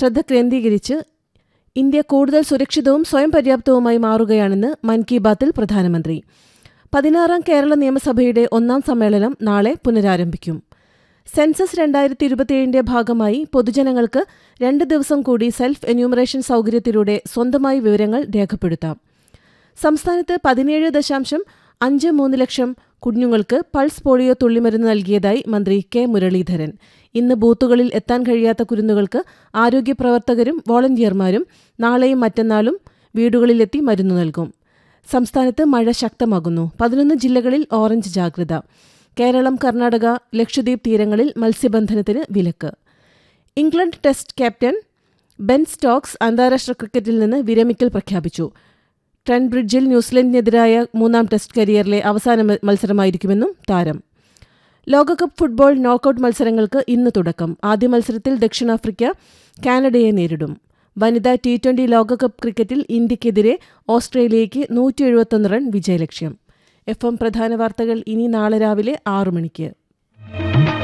ശ്രദ്ധ കേന്ദ്രീകരിച്ച് ഇന്ത്യ കൂടുതൽ സുരക്ഷിതവും സ്വയം പര്യാപ്തവുമായി മാറുകയാണെന്ന് മൻ കി ബാത്തിൽ പ്രധാനമന്ത്രി പതിനാറാം കേരള നിയമസഭയുടെ ഒന്നാം സമ്മേളനം നാളെ പുനരാരംഭിക്കും സെൻസസ് രണ്ടായിരത്തി ഇരുപത്തിയേഴിന്റെ ഭാഗമായി പൊതുജനങ്ങൾക്ക് രണ്ട് ദിവസം കൂടി സെൽഫ് എന്യൂമറേഷൻ സൗകര്യത്തിലൂടെ സ്വന്തമായി വിവരങ്ങൾ രേഖപ്പെടുത്താം സംസ്ഥാനത്ത് പതിനേഴ് ദശാംശം അഞ്ച് മൂന്ന് ലക്ഷം കുഞ്ഞുങ്ങൾക്ക് പൾസ് പോളിയോ തുള്ളിമരുന്ന് നൽകിയതായി മന്ത്രി കെ മുരളീധരൻ ഇന്ന് ബൂത്തുകളിൽ എത്താൻ കഴിയാത്ത കുരുന്നുകൾക്ക് ആരോഗ്യപ്രവർത്തകരും വോളണ്ടിയർമാരും നാളെയും മറ്റന്നാളും വീടുകളിലെത്തി മരുന്ന് നൽകും സംസ്ഥാനത്ത് മഴ ശക്തമാകുന്നു പതിനൊന്ന് ജില്ലകളിൽ ഓറഞ്ച് ജാഗ്രത കേരളം കർണാടക ലക്ഷദ്വീപ് തീരങ്ങളിൽ മത്സ്യബന്ധനത്തിന് വിലക്ക് England test captain Ben Stokes അന്താരാഷ്ട്ര ക്രിക്കറ്റിൽ നിന്ന് വിരമിക്കൽ പ്രഖ്യാപിച്ചു ട്രെൻ ബ്രിഡ്ജിൽ ന്യൂസിലൻഡിനെതിരായ മൂന്നാം ടെസ്റ്റ് കരിയറിലെ അവസാന മ- മത്സരമായിരിക്കുമെന്നും താരം ലോകകപ്പ് ഫുട്ബോൾ നോക്കൌട്ട് മത്സരങ്ങൾക്ക് ഇന്ന് തുടക്കം ആദ്യ മത്സരത്തിൽ ദക്ഷിണാഫ്രിക്ക കാനഡയെ നേരിടും വനിതാ ടി ട്വന്റി ലോകകപ്പ് ക്രിക്കറ്റിൽ ഇന്ത്യക്കെതിരെ ഓസ്ട്രേലിയയ്ക്ക് നൂറ്റി എഴുപത്തൊന്ന് റൺ വിജയലക്ഷ്യം എഫ് എം പ്രധാന വാർത്തകൾ ഇനി നാളെ രാവിലെ ആറു മണിക്ക്